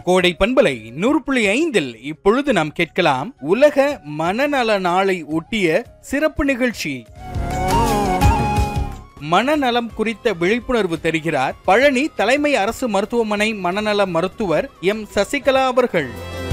கோடை பண்பலை நூறு புள்ளி ஐந்தில் இப்பொழுது நாம் கேட்கலாம் உலக மனநல நாளை ஒட்டிய சிறப்பு நிகழ்ச்சி மனநலம் குறித்த விழிப்புணர்வு தருகிறார் பழனி தலைமை அரசு மருத்துவமனை மனநல மருத்துவர் எம் சசிகலா அவர்கள்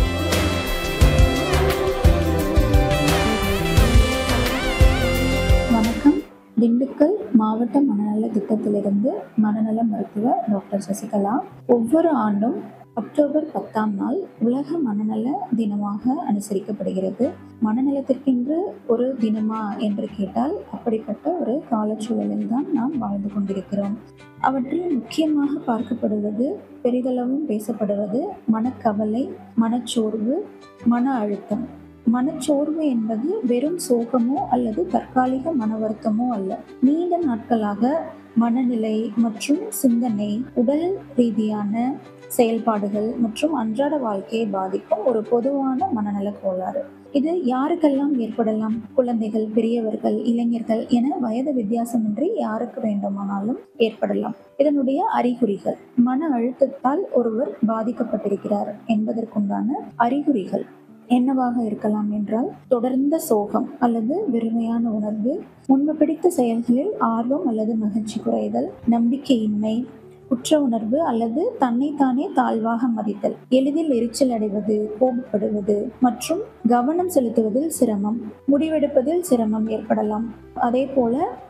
வணக்கம் திண்டுக்கல் மாவட்ட மனநல திட்டத்திலிருந்து மனநல மருத்துவர் டாக்டர் சசிகலா ஒவ்வொரு ஆண்டும் அக்டோபர் பத்தாம் நாள் உலக மனநல தினமாக அனுசரிக்கப்படுகிறது மனநலத்திற்கென்று ஒரு தினமா என்று கேட்டால் அப்படிப்பட்ட ஒரு காலச்சூழலில் தான் நாம் வாழ்ந்து கொண்டிருக்கிறோம் அவற்றில் முக்கியமாக பார்க்கப்படுவது பெரிதளவும் பேசப்படுவது மனக்கவலை மனச்சோர்வு மன அழுத்தம் மனச்சோர்வு என்பது வெறும் சோகமோ அல்லது தற்காலிக மன வருத்தமோ அல்ல நீண்ட நாட்களாக மனநிலை மற்றும் சிந்தனை உடல் ரீதியான செயல்பாடுகள் மற்றும் அன்றாட வாழ்க்கையை பாதிக்கும் ஒரு பொதுவான மனநல கோளாறு இது யாருக்கெல்லாம் ஏற்படலாம் குழந்தைகள் பெரியவர்கள் இளைஞர்கள் என வயது வித்தியாசமின்றி யாருக்கு வேண்டுமானாலும் ஏற்படலாம் இதனுடைய அறிகுறிகள் மன அழுத்தத்தால் ஒருவர் பாதிக்கப்பட்டிருக்கிறார் என்பதற்குண்டான அறிகுறிகள் என்னவாக இருக்கலாம் என்றால் தொடர்ந்த சோகம் அல்லது வெறுமையான உணர்வு முன்பு பிடித்த செயல்களில் ஆர்வம் அல்லது மகிழ்ச்சி குறைதல் நம்பிக்கையின்மை குற்ற உணர்வு அல்லது தன்னைத்தானே தாழ்வாக மதித்தல் எளிதில் எரிச்சல் அடைவது கோபப்படுவது மற்றும் கவனம் செலுத்துவதில் சிரமம் முடிவெடுப்பதில் சிரமம் ஏற்படலாம் அதே போல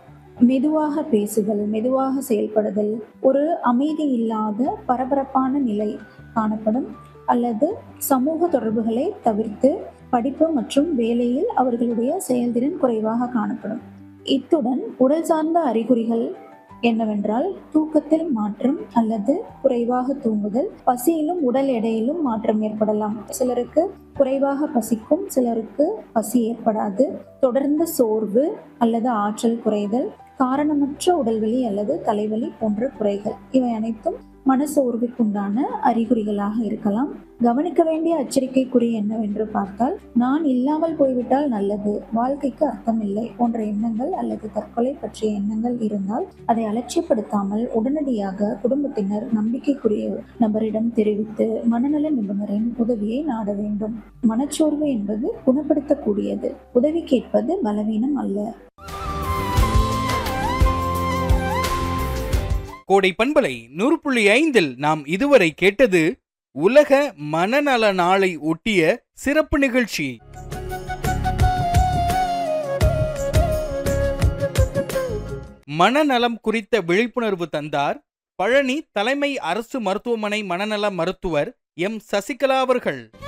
மெதுவாக பேசுதல் மெதுவாக செயல்படுதல் ஒரு அமைதி இல்லாத பரபரப்பான நிலை காணப்படும் அல்லது சமூக தொடர்புகளை தவிர்த்து படிப்பு மற்றும் வேலையில் அவர்களுடைய செயல்திறன் குறைவாக காணப்படும் இத்துடன் உடல் சார்ந்த அறிகுறிகள் என்னவென்றால் தூக்கத்தில் மாற்றம் அல்லது குறைவாக தூங்குதல் பசியிலும் உடல் எடையிலும் மாற்றம் ஏற்படலாம் சிலருக்கு குறைவாக பசிக்கும் சிலருக்கு பசி ஏற்படாது தொடர்ந்த சோர்வு அல்லது ஆற்றல் குறைதல் காரணமற்ற உடல்வலி அல்லது தலைவலி போன்ற குறைகள் இவை அனைத்தும் மனசோர்வுக்குண்டான அறிகுறிகளாக இருக்கலாம் கவனிக்க வேண்டிய அச்சரிக்கை குறி என்னவென்று பார்த்தால் நான் இல்லாமல் போய்விட்டால் நல்லது வாழ்க்கைக்கு அர்த்தமில்லை போன்ற எண்ணங்கள் அல்லது தற்கொலை பற்றிய எண்ணங்கள் இருந்தால் அதை அலட்சியப்படுத்தாமல் உடனடியாக குடும்பத்தினர் நம்பிக்கைக்குரிய நபரிடம் தெரிவித்து மனநல நிபுணரின் உதவியை நாட வேண்டும் மனச்சோர்வு என்பது குணப்படுத்தக்கூடியது உதவி கேட்பது பலவீனம் அல்ல கோடை பண்பலை நூறு புள்ளி ஐந்தில் நாம் இதுவரை கேட்டது உலக மனநல நாளை ஒட்டிய சிறப்பு நிகழ்ச்சி மனநலம் குறித்த விழிப்புணர்வு தந்தார் பழனி தலைமை அரசு மருத்துவமனை மனநல மருத்துவர் எம் சசிகலா அவர்கள்